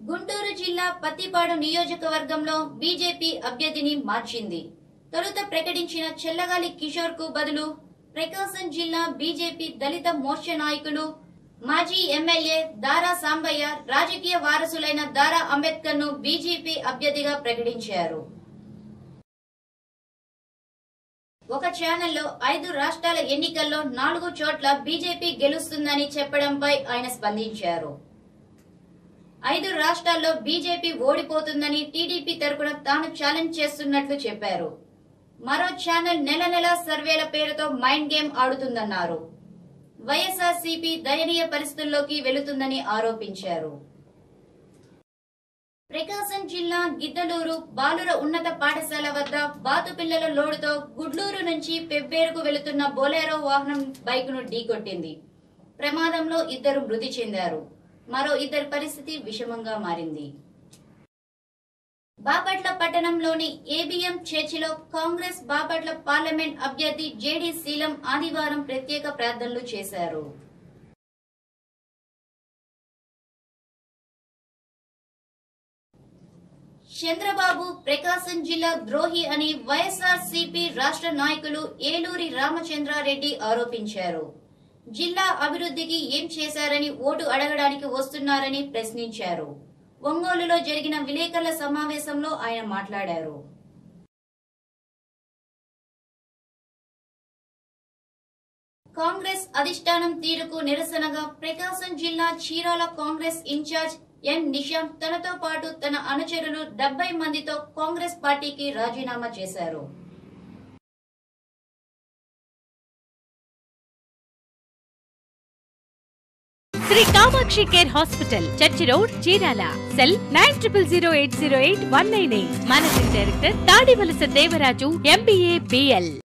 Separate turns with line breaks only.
గుంటూరు జిల్లా పత్తిపాడు నియోజకవర్గంలో బీజేపీ అభ్యర్థిని మార్చింది తొలుత ప్రకటించిన చెల్లగాలి కిషోర్ కు బదులు ప్రకాశం జిల్లా బీజేపీ దళిత మోర్చా నాయకులు మాజీ ఎమ్మెల్యే దారా సాంబయ్య రాజకీయ వారసులైన దారా అంబేద్కర్ ను బీజేపీ అభ్యర్థిగా ప్రకటించారు ఒక ఛానల్లో ఐదు రాష్ట్రాల ఎన్నికల్లో నాలుగు చోట్ల బీజేపీ గెలుస్తుందని చెప్పడంపై ఆయన స్పందించారు ఐదు రాష్ట్రాల్లో బీజేపీ ఓడిపోతుందని టీడీపీ తరపున తాను ఛాలెంజ్ చేస్తున్నట్లు చెప్పారు మరో ఛానల్ నెల నెల సర్వేల పేరుతో మైండ్ గేమ్ ఆడుతుందన్నారు వైఎస్ఆర్సీపీ దయనీయ పరిస్థితుల్లోకి వెళుతుందని ఆరోపించారు ప్రకాశం జిల్లా గిద్దలూరు బాలుర ఉన్నత పాఠశాల వద్ద బాతు పిల్లల లోడుతో గుడ్లూరు నుంచి పెబ్బేరుకు వెళుతున్న బొలేరో వాహనం బైకును ఢీకొట్టింది ప్రమాదంలో ఇద్దరు మృతి చెందారు మరో ఇద్దరి పరిస్థితి విషమంగా మారింది బాపట్ల పట్టణంలోని ఏబిఎం చర్చిలో కాంగ్రెస్ బాపట్ల పార్లమెంట్ అభ్యర్థి జేడీ శీలం ఆదివారం ప్రత్యేక ప్రార్థనలు చేశారు చంద్రబాబు ప్రకాశం జిల్లా ద్రోహి అని వైఎస్ఆర్ సిపి రాష్ట్ర నాయకులు ఏలూరి రామచంద్రారెడ్డి ఆరోపించారు జిల్లా అభివృద్ధికి ఏం చేశారని ఓటు అడగడానికి వస్తున్నారని ప్రశ్నించారు ఒంగోలులో జరిగిన విలేకరుల సమావేశంలో ఆయన మాట్లాడారు కాంగ్రెస్ అధిష్టానం తీరుకు నిరసనగా ప్రకాశం జిల్లా చీరాల కాంగ్రెస్ ఇన్ఛార్జ్ ఎన్ నిషాంత్ తనతో పాటు తన అనుచరులు డెబ్బై మందితో కాంగ్రెస్ పార్టీకి రాజీనామా చేశారు
Sri Kamakshi care hospital church road Chirala cell nine triple zero eight zero eight one nine eight managing director Tadivalasa Devaraju MBA BL